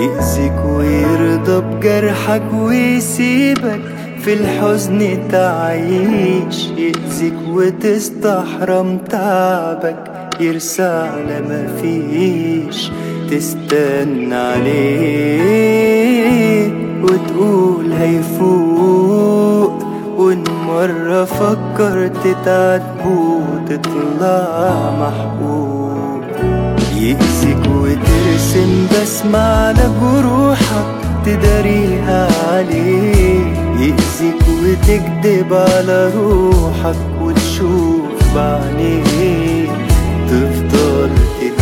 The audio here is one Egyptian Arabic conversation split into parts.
يأذيك ويرضى بجرحك ويسيبك في الحزن تعيش يأذيك وتستحرم تعبك يرسى على ما فيش تستنى عليه وتقول هيفوق وإن مرة فكرت تعاتبه تطلع محقوق يأذيك وترسم بسمة على جروحك تداريها عليه يأذيك وتكدب على روحك وتشوف بعينيه تفضل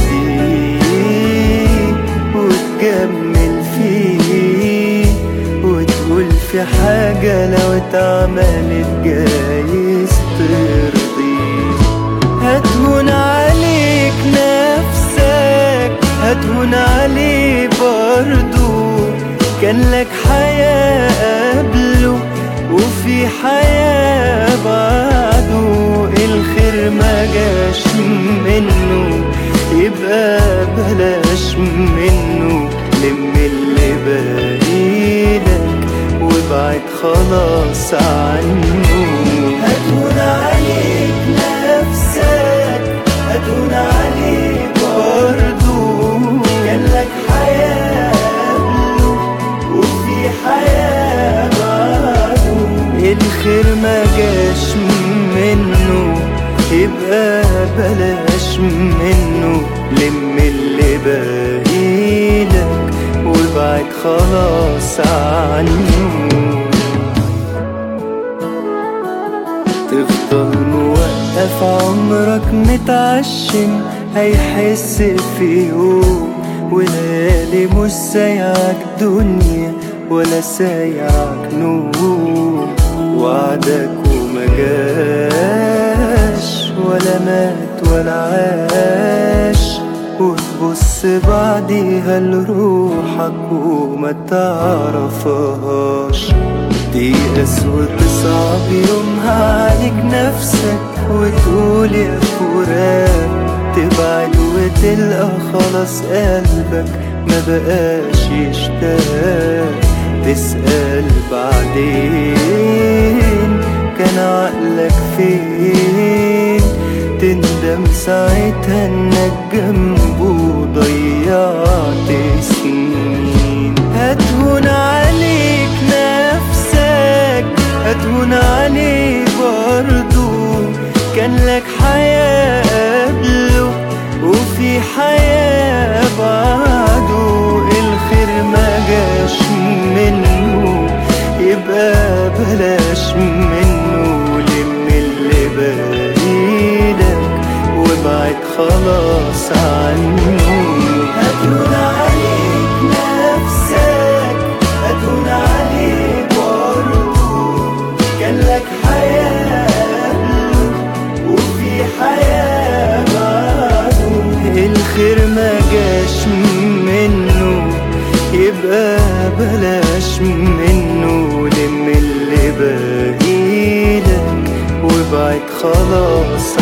تديه وتجمل فيه وتقول في حاجة لو اتعملت جايز ترضيه هتهون عليك نفسك هتهون عليه برضو كان لك حياة قبله وفي حياة بعده الخير ما جاش منه يبقى بلاش منه لم اللي باقيلك وابعد خلاص عنه هتهون عليك نفسك هتهون عليك برضو كان لك حياة قبله وفي حياة بعده الخير ما جاش منه يبقى بلاش منه لم اللي باقيلك وابعد خلاص عنه تفضل موقف عمرك متعشم هيحس في يوم وليالي مش سايعك دنيا ولا سايعك نور وعدك وما جاش ولا مات ولا عاش وتبص بعديها لروحك وما تعرفهاش تيأس وتصعب يومها عليك نفسك وتقول يا فراق تبعد وتلقى خلاص قلبك ما بقاش يشتاق تسأل بعدين كان عقلك فين تندم ساعتها انك جنبه ضيعت سنين هتهون عليك نفسك هتهون عليه برضو كان لك حياة قبله وفي حياة بعده الخير ما جاش منه يبقى بلاش منه لم اللي باقيلك وابعد خلاص عنه هتهون عليك نفسك هتهون عليه برضه كان لك حياة قبله وفي حياة بعده الخير ما جاش منه يبقى بلاش منه لم اللي باقيلك وابعد خلاص